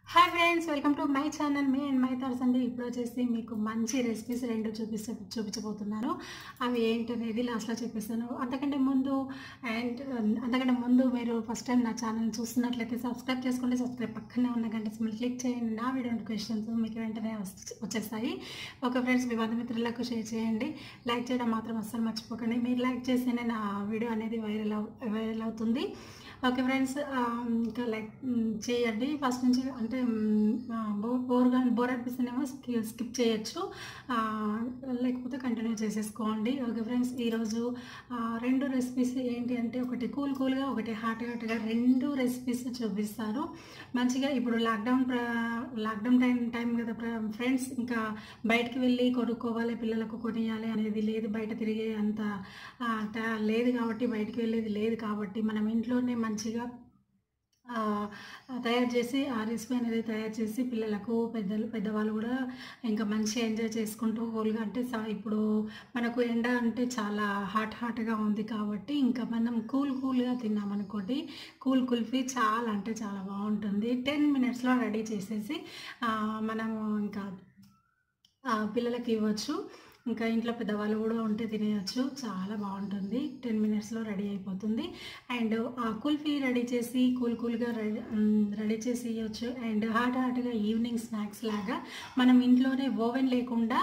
hi friends welcome to my channel మీ and my thoughts అండి ఇప్పుడు వచ్చేసి మీకు మంచి రెసిపీస్ రెండు చూపిస్తే చూపించబోతున్నాను అవి ఏంటనేది లాస్ట్లో చూపిస్తాను అంతకంటే ముందు అండ్ అంతకంటే ముందు మీరు ఫస్ట్ టైం నా ఛానల్ చూస్తున్నట్లయితే సబ్స్క్రైబ్ చేసుకోండి సబ్స్క్రైబ్ పక్కనే ఉన్న గంట సింబల్ క్లిక్ చేయండి నా వీడియో నోటిఫికేషన్స్ మీకు వెంటనే వస్- వచ్చేస్తాయి ఓకే ఫ్రెండ్స్ మీ బంధుమిత్రులకు షేర్ చేయండి లైక్ చేయడం మాత్రం అస్సలు మర్చిపోకండి మీరు లైక్ చేస్తేనే నా వీడియో అనేది వైరల్ అవ్ వైరల్ అవుతుంది ఓకే ఫ్రెండ్స్ ఇంకా లైక్ మ్, చేయండి ఫస్ట్ నుంచి అంటే మ్, ఆ, బో- బోర్గా బోర్ అనిపిస్తేనేమో స్కి- స్కిప్ చేయొచ్చు ఆ, లేకపోతే కంటిన్యూ చేసేసుకోండి ఓకే ఫ్రెండ్స్ ఈరోజు ఆ, రెండు రెసిపీస్ ఏంటి అంటే ఒకటి కూల్ కూల్గా ఒకటి హాట్ హాట్గా రెండు రెసిపీస్ చూపిస్తారు మంచిగా ఇప్పుడు లాక్డౌన్ ప్ర లాక్డౌన్ టైం టైం కదా ఫ్రెండ్స్ ఇంకా బయటికి వెళ్ళి కొనుక్కోవాలి పిల్లలకు కొనియాలి అనేది లేదు బయట తిరిగే అంత ఆ, ట- లేదు కాబట్టి బయటికి వెళ్ళేది లేదు కాబట్టి మనం ఇంట్లోనే మంచిగా ఆ, తయారు చేసి ఆ రెసిపీ అనేది తయారు చేసి పిల్లలకు పెద్దలు పెద్దవాళ్ళు కూడా ఇంకా మంచిగా ఎంజాయ్ చేసుకుంటూ కూల్గా అంటే సా- ఇప్పుడు మనకు ఎండ అంటే చాలా హాట్ హాట్గా ఉంది కాబట్టి ఇంకా మనం కూల్ కూల్గా తిన్నామనుకోండి కూల్ కుల్ఫీ చాలా అంటే చాలా బాగుంటుంది టెన్ మినిట్స్లో రెడీ చేసేసి ఆ, మనము ఇంకా ఆ, పిల్లలకి ఇవ్వచ్చు ఇంకా ఇంట్లో పెద్దవాళ్ళు కూడా ఉంటే తినేయచ్చు చాలా బాగుంటుంది టెన్ మినిట్స్లో రెడీ అయిపోతుంది అండ్ ఆ కుల్ఫీ రెడీ చేసి కూల్ కూల్గా రెడీ రెడీ చేసి ఇవ్వచ్చు అండ్ హాట్ హాట్గా ఈవినింగ్ స్నాక్స్ లాగా మనం ఇంట్లోనే ఓవెన్ లేకుండా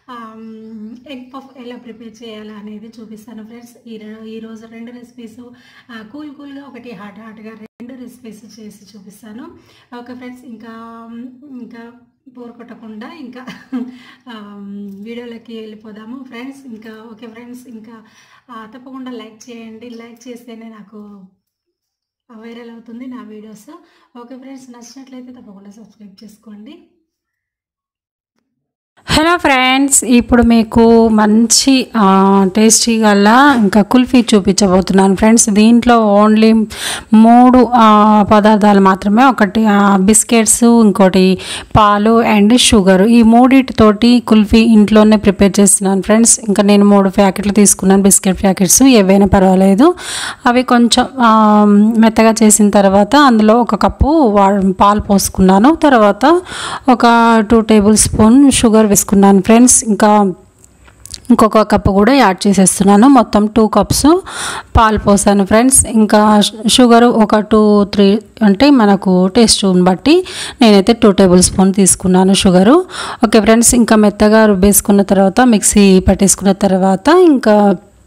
ఎగ్ పఫ్ ఎలా ప్రిపేర్ చేయాలా అనేది చూపిస్తాను ఫ్రెండ్స్ ఈ రె- ఈ రోజు రెండు రెసిపీస్ కూల్ కూల్గా ఒకటి హాట్ హాట్గా రెండు రెసిపీస్ చేసి చూపిస్తాను ఓకే ఫ్రెండ్స్ ఇంకా ఇంకా బోర్ కొట్టకుండా ఇంకా ఆమ్, వీడియోలోకి వెళ్ళిపోదాము ఫ్రెండ్స్ ఇంకా ఓకే ఫ్రెండ్స్ ఇంకా ఆ, తప్పకుండా లైక్ చేయండి లైక్ చేస్తేనే నాకు వైరల్ అవుతుంది నా వీడియోస్ ఓకే ఫ్రెండ్స్ నచ్చినట్లయితే తప్పకుండా సబ్స్క్రైబ్ చేసుకోండి హలో ఫ్రెండ్స్ ఇప్పుడు మీకు మంచి టేస్టీ గల ఇంకా కుల్ఫీ చూపించబోతున్నాను ఫ్రెండ్స్ దీంట్లో ఓన్లీ మూడు ఆ, పదార్థాలు మాత్రమే ఒకటి ఆ, బిస్కెట్స్ ఇంకోటి పాలు అండ్ షుగర్ ఈ మూడిటితోటి కుల్ఫీ ఇంట్లోనే ప్రిపేర్ చేస్తున్నాను ఫ్రెండ్స్ ఇంకా నేను మూడు ప్యాకెట్లు తీసుకున్నాను బిస్కెట్ ప్యాకెట్స్ ఏవైనా పర్వాలేదు అవి కొంచెం ఆ, మెత్తగా చేసిన తర్వాత అందులో ఒక కప్పు వా పాలు పోసుకున్నాను తర్వాత ఒక టూ టేబుల్ స్పూన్ షుగర్ వేసుకున్నాను ఫ్రెండ్స్ ఇంకా ఇంకొక కప్పు కూడా యాడ్ చేసేస్తున్నాను మొత్తం టూ కప్స్ పాలు పోసాను ఫ్రెండ్స్ ఇంకా షుగర్ ఒక టూ త్రీ అంటే మనకు టేస్ట్ బట్టి నేనైతే టూ టేబుల్ స్పూన్ తీసుకున్నాను షుగరు ఓకే ఫ్రెండ్స్ ఇంకా మెత్తగా రుబ్బేసుకున్న తర్వాత మిక్సీ పట్టేసుకున్న తర్వాత ఇంకా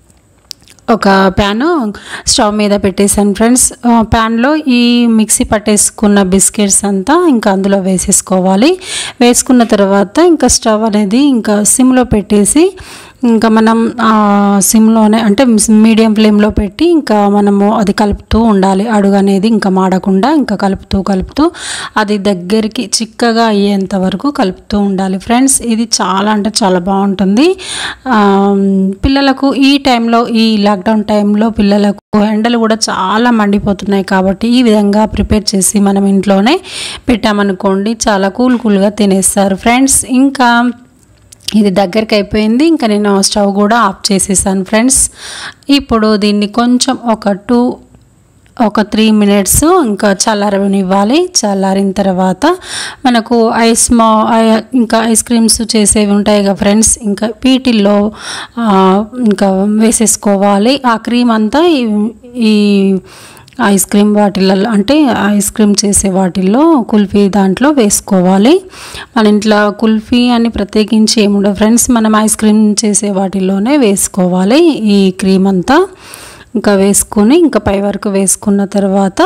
ఒక ప్యాను స్టవ్ మీద పెట్టేసాను ఫ్రెండ్స్ ఆ, ప్యాన్లో ఈ మిక్సీ పట్టేసుకున్న బిస్కెట్స్ అంతా ఇంకా అందులో వేసేసుకోవాలి వేసుకున్న తర్వాత ఇంకా స్టవ్ అనేది ఇంకా సిమ్లో పెట్టేసి ఇంకా మనం ఆ, సిమ్లోనే అంటే మీడియం ఫ్లేమ్లో పెట్టి ఇంకా మనము అది కలుపుతూ ఉండాలి అడుగు అనేది ఇంకా మాడకుండా ఇంకా కలుపుతూ కలుపుతూ అది దగ్గరికి చిక్కగా అయ్యేంత వరకు కలుపుతూ ఉండాలి ఫ్రెండ్స్ ఇది చాలా అంటే చాలా బాగుంటుంది ఆ, పిల్లలకు ఈ టైంలో ఈ లాక్డౌన్ టైంలో పిల్లలకు ఎండలు కూడా చాలా మండిపోతున్నాయి కాబట్టి ఈ విధంగా ప్రిపేర్ చేసి మనం ఇంట్లోనే పెట్టామనుకోండి చాలా కూల్ కూల్గా తినేస్తారు ఫ్రెండ్స్ ఇంకా ఇది దగ్గరికి అయిపోయింది ఇంకా నేను స్టవ్ కూడా ఆఫ్ చేసేసాను ఫ్రెండ్స్ ఇప్పుడు దీన్ని కొంచెం ఒక టూ ఒక త్రీ మినిట్స్ ఇంకా చల్లారనివ్వాలి చల్లారిన తర్వాత మనకు ఐస్ మా ఐ- ఇంకా ఐస్ క్రీమ్స్ చేసేవి ఉంటాయి కదా ఫ్రెండ్స్ ఇంకా వీటిల్లో ఆ, ఇంకా వేసేసుకోవాలి ఆ క్రీమ్ అంతా ఈ- ఈ ఐస్ క్రీమ్ వాటిలలో అంటే ఐస్ క్రీమ్ చేసే వాటిల్లో కుల్ఫీ దాంట్లో వేసుకోవాలి మన ఇంట్లో కుల్ఫీ అని ప్రత్యేకించి ఏముండదు ఫ్రెండ్స్ మనం ఐస్ క్రీమ్ చేసే వాటిల్లోనే వేసుకోవాలి ఈ క్రీమ్ అంతా ఇంకా వేసుకొని ఇంకా పై వరకు వేసుకున్న తర్వాత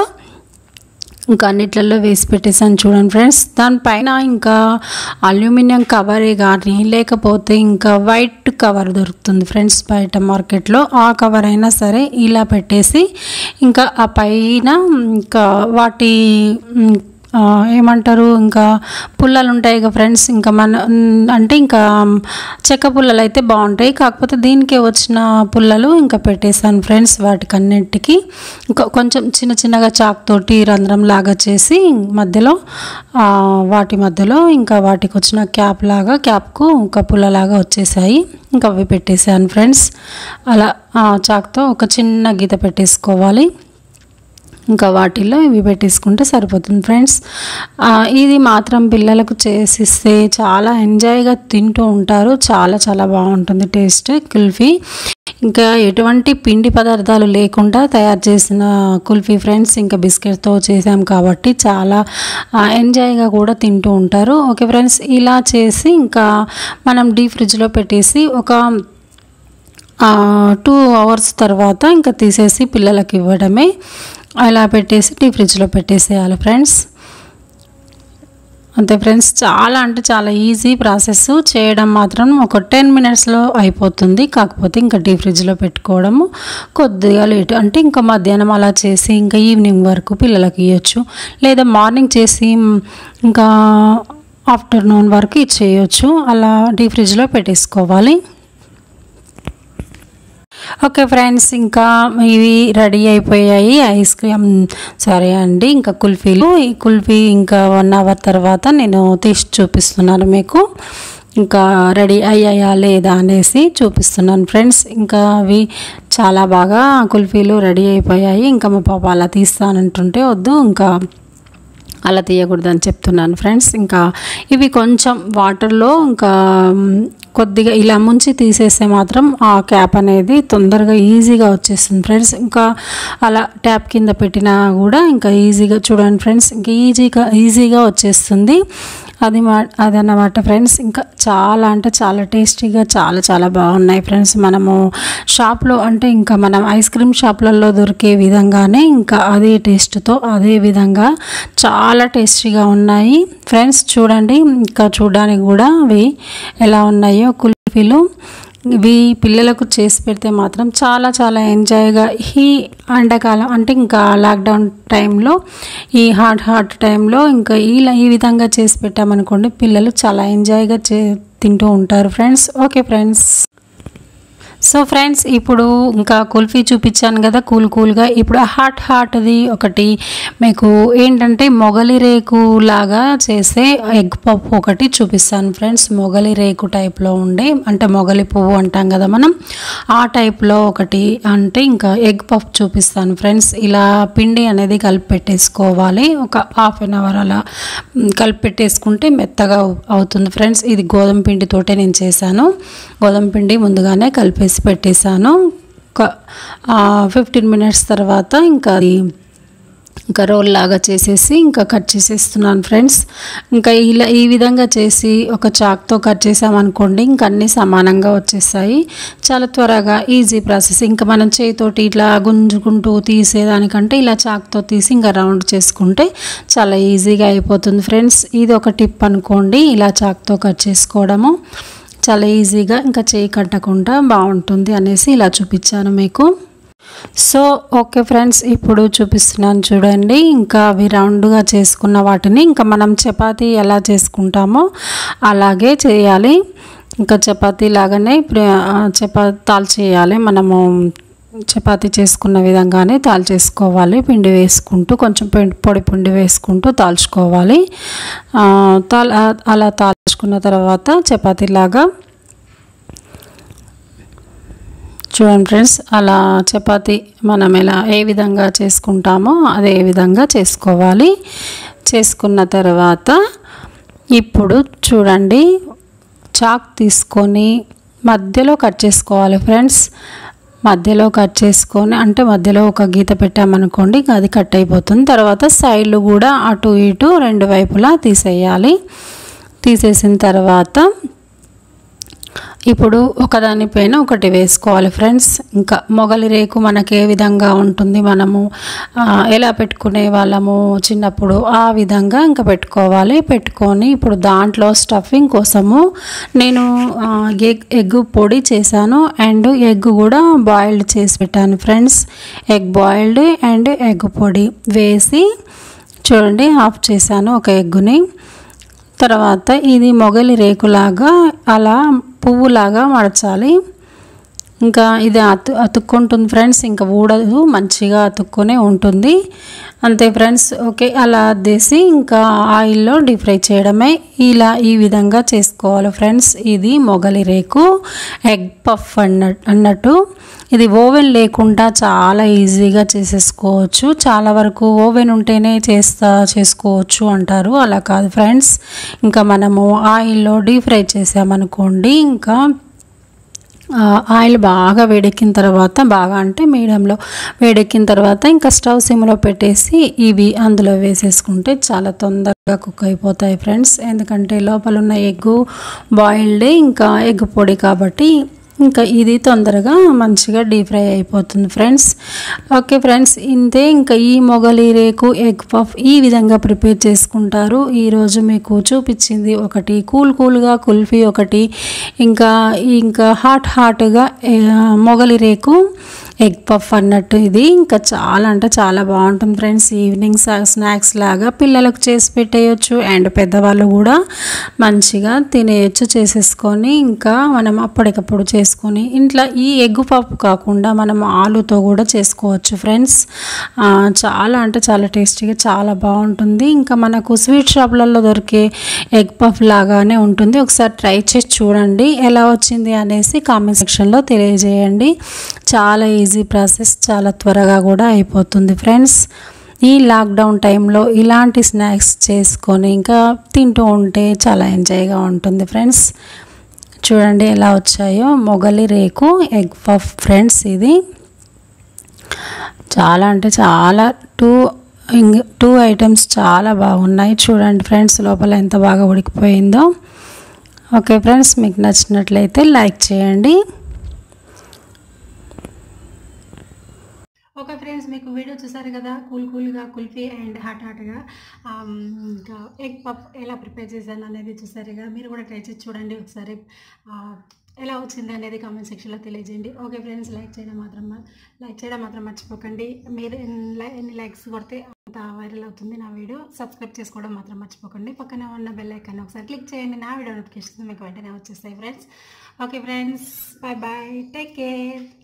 ఇంకా అన్నిట్లలో వేసి పెట్టేసాను చూడండి ఫ్రెండ్స్ దానిపైన ఇంకా అల్యూమినియం కవరే కానీ లేకపోతే ఇంకా వైట్ కవర్ దొరుకుతుంది ఫ్రెండ్స్ బయట మార్కెట్లో ఆ కవర్ అయినా సరే ఇలా పెట్టేసి ఇంకా ఆ పైన ఇంకా వాటి మ్, ఆ, ఏమంటారు ఇంకా పుల్లలు ఉంటాయి కదా ఫ్రెండ్స్ ఇంకా మన మ్, అంటే ఇంకా చెక్క పుల్లలు అయితే బాగుంటాయి కాకపోతే దీనికే వచ్చిన పుల్లలు ఇంకా పెట్టేశాను ఫ్రెండ్స్ వాటికి అన్నింటికి ఇంకా కొంచెం చిన్న చిన్నగా చాక్ తోటి రంధ్రం లాగా చేసి మధ్యలో ఆ, వాటి మధ్యలో ఇంకా వాటికి వచ్చిన క్యాప్ లాగా క్యాప్కు ఇంకా పుల్లలాగా వచ్చేసాయి ఇంకా అవి పెట్టేశాను ఫ్రెండ్స్ అలా ఆ, చాక్తో ఒక చిన్న గీత పెట్టేసుకోవాలి ఇంకా వాటిల్లో ఇవి పెట్టేసుకుంటే సరిపోతుంది ఫ్రెండ్స్ ఆ, ఇది మాత్రం పిల్లలకు చేసిస్తే చాలా ఎంజాయ్గా తింటూ ఉంటారు చాలా చాలా బాగుంటుంది టేస్ట్ కుల్ఫీ ఇంకా ఎటువంటి పిండి పదార్థాలు లేకుండా తయారు చేసిన కుల్ఫీ ఫ్రెండ్స్ ఇంకా బిస్కెట్తో చేసాం కాబట్టి చాలా ఆ, ఎంజాయ్గా కూడా తింటూ ఉంటారు ఓకే ఫ్రెండ్స్ ఇలా చేసి ఇంకా మనం డీ ఫ్రిడ్జ్లో పెట్టేసి ఒక టూ అవర్స్ తర్వాత ఇంకా తీసేసి పిల్లలకి ఇవ్వడమే అలా పెట్టేసి డీ ఫ్రిడ్జ్లో పెట్టేసేయాలి ఫ్రెండ్స్ అంతే ఫ్రెండ్స్ చాలా అంటే చాలా ఈజీ ప్రాసెస్ చేయడం మాత్రం ఒక టెన్ మినిట్స్లో అయిపోతుంది కాకపోతే ఇంకా డీ ఫ్రిడ్జ్లో పెట్టుకోవడము కొద్దిగా లేట్ అంటే ఇంకా మధ్యాహ్నం అలా చేసి ఇంకా ఈవినింగ్ వరకు పిల్లలకి ఇవ్వచ్చు లేదా మార్నింగ్ చేసి మ్, ఇంకా ఆఫ్టర్నూన్ వరకు ఇచ్చేయచ్చు అలా డీ ఫ్రిడ్జ్లో పెట్టేసుకోవాలి ఓకే ఫ్రెండ్స్ ఇంకా ఇవి రెడీ అయిపోయాయి ఐస్ క్రీమ్ సరే అండి ఇంకా కుల్ఫీలు ఈ కుల్ఫీ ఇంకా వన్ అవర్ తర్వాత నేను తీసి చూపిస్తున్నాను మీకు ఇంకా రెడీ అయ్యాయా లేదా అనేసి చూపిస్తున్నాను ఫ్రెండ్స్ ఇంకా అవి చాలా బాగా కుల్ఫీలు రెడీ అయిపోయాయి ఇంకా మా పాప అలా తీస్తానంటుంటే వద్దు ఇంకా అలా తీయకూడదని చెప్తున్నాను ఫ్రెండ్స్ ఇంకా ఇవి కొంచెం వాటర్లో ఇంకా మ్, కొద్దిగా ఇలా ముంచి తీసేస్తే మాత్రం ఆ క్యాప్ అనేది తొందరగా ఈజీగా వచ్చేస్తుంది ఫ్రెండ్స్ ఇంకా అలా ట్యాప్ కింద పెట్టినా కూడా ఇంకా ఈజీగా చూడండి ఫ్రెండ్స్ ఇంకా ఈజీగా ఈజీగా వచ్చేస్తుంది అది మా అదన్నమాట ఫ్రెండ్స్ ఇంకా చాలా అంటే చాలా టేస్టీగా చాలా చాలా బాగున్నాయి ఫ్రెండ్స్ మనము షాప్లో అంటే ఇంకా మనం ఐస్ క్రీమ్ షాప్లలో దొరికే విధంగానే ఇంకా అదే టేస్ట్తో అదే విధంగా చాలా టేస్టీగా ఉన్నాయి ఫ్రెండ్స్ చూడండి ఇంకా చూడడానికి కూడా అవి ఎలా ఉన్నాయో కుల్ఫీలు ఇవి పిల్లలకు చేసి పెడితే మాత్రం చాలా చాలా ఎంజాయ్గా ఈ ఎండాకాలం అంటే ఇంకా లాక్డౌన్ టైంలో ఈ హాట్ హాట్ టైంలో ఇంకా ఇలా ఈ విధంగా చేసి పెట్టామనుకోండి పిల్లలు చాలా ఎంజాయ్గా చే తింటూ ఉంటారు friends okay friends so friends ఇప్పుడు ఇంకా కుల్ఫీ చూపించాను కదా కూల్ కూల్గా ఇప్పుడు హాట్ హాట్ది ఒకటి మీకు ఏంటంటే మొగలి రేకు లాగా చేసే ఎగ్ పప్పు ఒకటి చూపిస్తాను ఫ్రెండ్స్ మొగలి రేకు టైప్లో ఉండే అంటే మొగలి పువ్వు అంటాం కదా మనం ఆ టైప్లో ఒకటి అంటే ఇంకా ఎగ్ పఫ్ చూపిస్తాను ఫ్రెండ్స్ ఇలా పిండి అనేది కలిపి పెట్టేసుకోవాలి ఒక హాఫ్ అన్ అవర్ అలా మ్, కలిపి పెట్టేసుకుంటే మెత్తగా అవుతుంది ఫ్రెండ్స్ ఇది గోధుమ పిండితోటే నేను చేశాను గోధుమ పిండి ముందుగానే కలిపేసి పెట్టేశాను ఒక ఫిఫ్టీన్ మినిట్స్ తర్వాత ఇంకా అది ఇంకా రోల్ లాగా చేసేసి ఇంకా కట్ చేసేస్తున్నాను ఫ్రెండ్స్ ఇంకా ఇలా ఈ విధంగా చేసి ఒక చాక్తో కట్ చేసామనుకోండి ఇంకా అన్నీ సమానంగా వచ్చేస్తాయి చాలా త్వరగా ఈజీ ప్రాసెస్ ఇంకా మనం చేతితోటి ఇట్లా గుంజుకుంటూ తీసేదానికంటే ఇలా చాక్తో తీసి ఇంకా రౌండ్ చేసుకుంటే చాలా ఈజీగా అయిపోతుంది ఫ్రెండ్స్ ఇది ఒక టిప్ అనుకోండి ఇలా చాక్తో కట్ చేసుకోవడము చాలా ఈజీగా ఇంకా చేయి కట్టకుండా బాగుంటుంది అనేసి ఇలా చూపించాను మీకు సో ఓకే ఫ్రెండ్స్ ఇప్పుడు చూపిస్తున్నాను చూడండి ఇంకా అవి రౌండ్గా చేసుకున్న వాటిని ఇంకా మనం చపాతీ ఎలా చేసుకుంటామో అలాగే చేయాలి ఇంకా చపాతీ లాగానే ఇప్పుడు చపా తాల్ చేయాలి మనము చపాతీ చేసుకున్న విధంగానే తాల్ చేసుకోవాలి పిండి వేసుకుంటూ కొంచెం పిండి పొడి పిండి వేసుకుంటూ తాల్చుకోవాలి ఆ, తాల్ అలా తాల్చుకున్న తర్వాత చపాతీలాగా చూడండి ఫ్రెండ్స్ అలా చపాతి మనం ఎలా ఏ విధంగా చేసుకుంటామో అదే విధంగా చేసుకోవాలి చేసుకున్న తర్వాత ఇప్పుడు చూడండి చాక్ తీసుకొని మధ్యలో కట్ చేసుకోవాలి ఫ్రెండ్స్ మధ్యలో కట్ చేసుకొని అంటే మధ్యలో ఒక గీత పెట్టామనుకోండి ఇంకా అది కట్ అయిపోతుంది తర్వాత సైడ్లు కూడా అటు ఇటు రెండు వైపులా తీసేయాలి తీసేసిన తర్వాత ఇప్పుడు ఒకదానిపైన ఒకటి వేసుకోవాలి ఫ్రెండ్స్ ఇంకా మొగలి రేకు మనకి ఏ విధంగా ఉంటుంది మనము ఆ, ఎలా పెట్టుకునే వాళ్ళము చిన్నప్పుడు ఆ విధంగా ఇంకా పెట్టుకోవాలి పెట్టుకొని ఇప్పుడు దాంట్లో స్టఫింగ్ కోసము నేను ఆ, ఎగ్ ఎగ్ పొడి చేశాను అండ్ ఎగ్ కూడా బాయిల్డ్ చేసి పెట్టాను friends egg boiled and egg పొడి వేసి చూడండి ఆఫ్ చేశాను ఒక ఎగ్గుని తర్వాత ఇది మొగలి రేకులాగా అలా పువ్వులాగా మడచాలి ఇంకా ఇది అతు అతుక్కుంటుంది ఫ్రెండ్స్ ఇంకా ఊడదు మంచిగా అతుక్కొనే ఉంటుంది అంతే ఫ్రెండ్స్ ఓకే అలా అద్దేసి ఇంకా ఆయిల్లో డీప్ ఫ్రై చేయడమే ఇలా ఈ విధంగా చేసుకోవాలి ఫ్రెండ్స్ ఇది మొగలి రేకు ఎగ్ పఫ్ అన్న అన్నట్టు ఇది ఓవెన్ లేకుండా చాలా ఈజీగా చేసేసుకోవచ్చు చాలా వరకు ఓవెన్ ఉంటేనే చేస్తా చేసుకోవచ్చు అంటారు అలా కాదు ఫ్రెండ్స్ ఇంకా మనము ఆయిల్లో డీప్ ఫ్రై చేసామనుకోండి ఇంకా ఆయిల్ బాగా వేడెక్కిన తర్వాత బాగా అంటే మీడియంలో వేడెక్కిన తర్వాత ఇంకా స్టవ్ సిమ్లో పెట్టేసి ఇవి అందులో వేసేసుకుంటే చాలా తొందరగా కుక్ అయిపోతాయి ఫ్రెండ్స్ ఎందుకంటే లోపల ఉన్న ఎగ్గు బాయిల్డ్ ఇంకా ఎగ్ పొడి కాబట్టి ఇంకా ఇది తొందరగా మంచిగా డీప్ ఫ్రై అయిపోతుంది ఫ్రెండ్స్ ఓకే ఫ్రెండ్స్ ఇంతే ఇంకా ఈ మొగలి రేకు ఎగ్ పఫ్ ఈ విధంగా ప్రిపేర్ చేసుకుంటారు ఈరోజు మీకు చూపించింది ఒకటి కూల్ కూల్గా కుల్ఫీ ఒకటి ఇంకా ఇంకా హాట్ హాట్గా మొగలి రేకు ఎగ్ పఫ్ అన్నట్టు ఇది ఇంకా చాలా అంటే చాలా బాగుంటుంది ఫ్రెండ్స్ ఈవినింగ్ స్నాక్స్ లాగా పిల్లలకు చేసి పెట్టేయచ్చు అండ్ పెద్దవాళ్ళు కూడా మంచిగా తినేయచ్చు చేసేసుకొని ఇంకా మనం అప్పటికప్పుడు చేసుకొని ఇంట్లో ఈ ఎగ్ పఫ్ కాకుండా మనం ఆలుతో కూడా చేసుకోవచ్చు ఫ్రెండ్స్ చాలా అంటే చాలా టేస్టీగా చాలా బాగుంటుంది ఇంకా మనకు స్వీట్ షాప్లలో దొరికే ఎగ్ పఫ్ లాగానే ఉంటుంది ఒకసారి ట్రై చేసి చూడండి ఎలా వచ్చింది అనేసి కామెంట్ సెక్షన్లో తెలియజేయండి చాలా ఈజీ ప్రాసెస్ చాలా త్వరగా కూడా అయిపోతుంది ఫ్రెండ్స్ ఈ లాక్డౌన్ టైంలో ఇలాంటి స్నాక్స్ చేసుకొని ఇంకా తింటూ ఉంటే చాలా ఎంజాయ్గా ఉంటుంది ఫ్రెండ్స్ చూడండి ఎలా వచ్చాయో మొగలి రేకు ఎగ్ పఫ్ ఫ్రెండ్స్ ఇది చాలా అంటే చాలా టూ ఇంగ్ టూ ఐటమ్స్ చాలా బాగున్నాయి చూడండి ఫ్రెండ్స్ లోపల ఎంత బాగా ఉడికిపోయిందో ఓకే ఫ్రెండ్స్ మీకు నచ్చినట్లయితే లైక్ చేయండి ఓకే ఫ్రెండ్స్ మీకు వీడియో చూసారు కదా కూల్ కూల్గా కుల్ఫీ అండ్ హాట్ హాట్గా ఇంకా ఎగ్ పఫ్ ఎలా ప్రిపేర్ చేశాను అనేది చూసారు కదా మీరు కూడా ట్రై చేసి చూడండి ఒకసారి ఎలా వచ్చింది అనేది కామెంట్ సెక్షన్లో తెలియజేయండి ఓకే ఫ్రెండ్స్ లైక్ చేయడం మాత్రం లైక్ చేయడం మాత్రం మర్చిపోకండి మీరు ఎన్ని లైక్స్ కొడితే అంత వైరల్ అవుతుంది నా వీడియో సబ్స్క్రైబ్ చేసుకోవడం మాత్రం మర్చిపోకండి పక్కనే ఉన్న బెల్ ఐకాన్ ఒకసారి క్లిక్ చేయండి నా వీడియో నోటిఫికేషన్ మీకు వెంటనే వచ్చేస్తాయి friends okay friends bye bye take care